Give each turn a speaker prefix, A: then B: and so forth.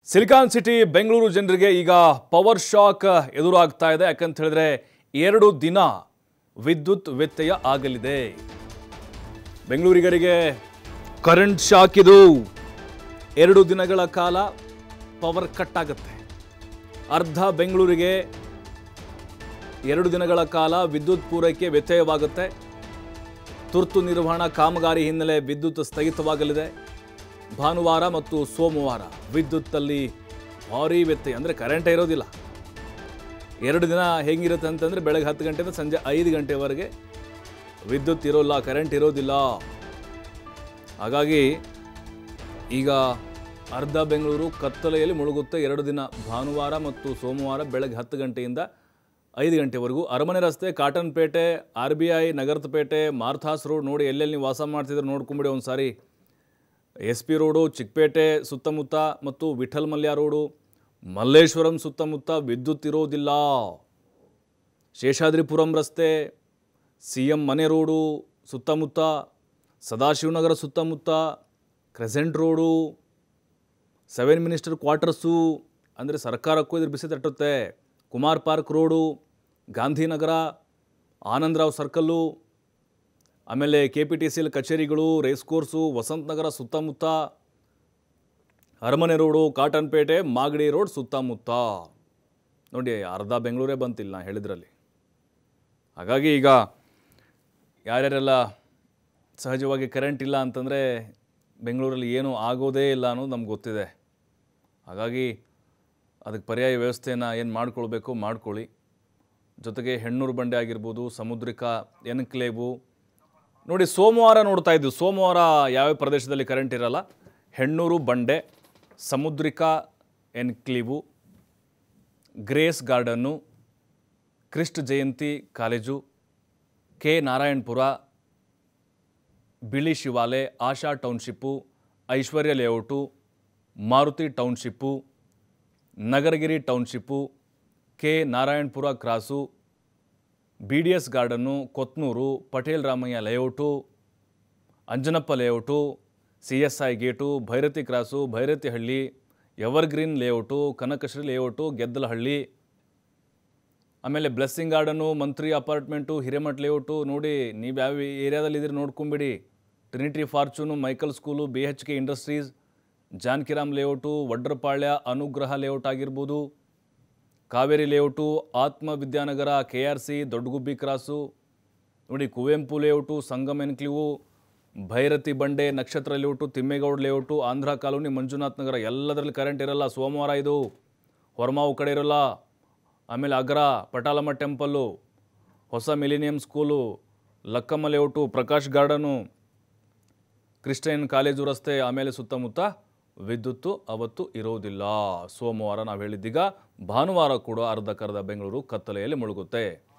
A: silicon city Bengaluru ಜನರಿಗೆ ಈಗ power shock ಎದುರಾಗ್ತಾ ಇದೆ ಯಾಕಂತ ಹೇಳಿದ್ರೆ ಎರಡು ದಿನ ವಿದ್ಯುತ್ ವ್ಯತ್ಯಯ ಆಗಲಿದೆ ಬೆಂಗಳೂರಿಗರಿಗೆ ಕರೆಂಟ್ ಶಾಕ್ ಇದು ಎರಡು ದಿನಗಳ ಕಾಲ ಪವರ್ ಕಟ್ ಆಗುತ್ತೆ ಅರ್ಧ ಬೆಂಗಳೂರಿಗೆ ಎರಡು ದಿನಗಳ ಕಾಲ ವಿದ್ಯುತ್ ಪೂರೈಕೆ ವ್ಯತ್ಯಯವಾಗುತ್ತೆ ತುರ್ತು ನಿರ್ವಹಣಾ ಕಾಮಗಾರಿ ಹಿನ್ನೆಲೆ ವಿದ್ಯುತ್ ಸ್ಥಗಿತವಾಗಲಿದೆ ಭಾನುವಾರ ಮತ್ತು ಸೋಮವಾರ ವಿದ್ಯುತ್ತಲ್ಲಿ ಭಾರೀ ವ್ಯತ್ಯಯ ಅಂದರೆ ಕರೆಂಟೇ ಇರೋದಿಲ್ಲ ಎರಡು ದಿನ ಹೇಗಿರುತ್ತೆ ಅಂತಂದರೆ ಬೆಳಗ್ಗೆ ಹತ್ತು ಗಂಟೆಯಿಂದ ಸಂಜೆ ಐದು ಗಂಟೆವರೆಗೆ ವಿದ್ಯುತ್ ಇರೋಲ್ಲ ಕರೆಂಟ್ ಇರೋದಿಲ್ಲ ಹಾಗಾಗಿ ಈಗ ಅರ್ಧ ಬೆಂಗಳೂರು ಕತ್ತಲೆಯಲ್ಲಿ ಮುಳುಗುತ್ತೆ ಎರಡು ದಿನ ಭಾನುವಾರ ಮತ್ತು ಸೋಮವಾರ ಬೆಳಗ್ಗೆ ಹತ್ತು ಗಂಟೆಯಿಂದ ಐದು ಗಂಟೆವರೆಗೂ ಅರಮನೆ ರಸ್ತೆ ಕಾಟನ್ ಪೇಟೆ ಆರ್ ಬಿ ಐ ನಗರದ ಪೇಟೆ ಮಾರ್ಥಾಸ್ ರೋಡ್ ನೋಡಿ ಎಲ್ಲೆಲ್ಲಿ ನೀವು ವಾಸ ಮಾಡ್ತಿದ್ರೆ ನೋಡ್ಕೊಂಬಿಡಿ ಒಂದು ಸಾರಿ ಎಸ್ ಪಿ ರೋಡು ಚಿಕ್ಕಪೇಟೆ ಸುತ್ತಮುತ್ತ ಮತ್ತು ವಿಠಲ್ ಮಲ್ಯ ರೋಡು ಮಲ್ಲೇಶ್ವರಂ ಸುತ್ತಮುತ್ತ ವಿದ್ಯುತ್ ಇರೋದಿಲ್ಲ ಶೇಷಾದ್ರಿಪುರಂ ರಸ್ತೆ ಸಿ ಎಂ ಮನೆ ರೋಡು ಸುತ್ತಮುತ್ತ ಸದಾಶಿವನಗರ ಸುತ್ತಮುತ್ತ crescent road seven minister quarters ಅಂದರೆ ಸರ್ಕಾರಕ್ಕೂ ಇದ್ರ ಬಿಸಿ ತಟ್ಟುತ್ತೆ Kumar park road Gandhinagar Anandrao circle ಆಮೇಲೆ K P T C L ಕಚೇರಿಗಳು ರೇಸ್ ಕೋರ್ಸು ವಸಂತ ನಗರ ಸುತ್ತಮುತ್ತ ಅರಮನೆ ರೋಡು ಕಾಟನ್ ಪೇಟೆ ಮಾಗಡಿ ರೋಡ್ ಸುತ್ತಮುತ್ತ ನೋಡಿ ಅರ್ಧ ಬೆಂಗಳೂರೇ ಬಂತಿಲ್ಲ ನಾ ಹೇಳಿದ್ರಲ್ಲಿ ಹಾಗಾಗಿ ಈಗ ಯಾರ್ಯಾರೆಲ್ಲ ಸಹಜವಾಗಿ ಕರೆಂಟ್ ಇಲ್ಲ ಅಂತಂದರೆ ಬೆಂಗಳೂರಲ್ಲಿ ಏನೂ ಆಗೋದೇ ಇಲ್ಲ ಅನ್ನೋದು ನಮ್ಗೆ ಗೊತ್ತಿದೆ ಹಾಗಾಗಿ ಅದಕ್ಕೆ ಪರ್ಯಾಯ ವ್ಯವಸ್ಥೆಯನ್ನು ಏನು ಮಾಡ್ಕೊಳ್ಬೇಕು ಮಾಡ್ಕೊಳ್ಳಿ ಜೊತೆಗೆ ಹೆಣ್ಣೂರು ಬಂಡೆ ಆಗಿರ್ಬೋದು ಸಮುದ್ರಿಕ ಎನ್ಕ್ಲೇವು ನೋಡಿ ಸೋಮವಾರ ನೋಡ್ತಾ ಇದ್ದು ಸೋಮವಾರ ಯಾವ್ಯಾವ ಪ್ರದೇಶದಲ್ಲಿ ಕರೆಂಟ್ ಇರಲ್ಲ Hennur Bande Samudrika enclave Grace garden Christ Jayanti college K Narayanapura Bili Shivale Asha township Aishwarya layout Maruti township Nagaragiri township K Narayanapura cross B D S garden Kothnur Patel Ramaiah layout Anjanappa layout C S I gate Byrathi cross Byrathihalli evergreen layout Kanakashree layout Geddalahalli ಆಮೇಲೆ blessing garden Mantri apartment Hiremath layout ನೋಡಿ ನೀವು ಯಾವ ಏರಿಯಾದಲ್ಲಿ ಇದ್ರೆ ನೋಡ್ಕೊಂಬಿಡಿ Trinity Fortune Michael school B H K industries Janakiram layout Vadrapalya Anugraha layout ಆಗಿರ್ಬೋದು Kaveri layout Atma Vidyanagar K R C Doddagubbi cross ನೋಡಿ Kuvempu layout Sangam enclave Byrathi Bande Nakshatra layout Thimmegowda layout Andhra colony Manjunath nagar ಎಲ್ಲದರಲ್ಲಿ ಕರೆಂಟ್ ಇರಲ್ಲ ಸೋಮವಾರ ಇದು ಹೊರಮಾವು ಕಡೆ ಇರಲ್ಲ ಆಮೇಲೆ ಅಗ್ರ ಪಟಾಲಮ್ಮ ಟೆಂಪಲ್ಲು ಹೊಸ millennium school Lakkamma layout Prakash garden Christian college ರಸ್ತೆ ಆಮೇಲೆ ಸುತ್ತಮುತ್ತ ವಿದ್ಯುತ್ತು ಅವತ್ತು ಇರೋದಿಲ್ಲ ಸೋಮವಾರ ನಾವು ಹೇಳಿದ್ದೀಗ ಭಾನುವಾರ ಕೂಡ ಅರ್ಧಕ್ಕರ್ಧ ಬೆಂಗಳೂರು ಕತ್ತಲೆಯಲ್ಲಿ ಮುಳುಗುತ್ತೆ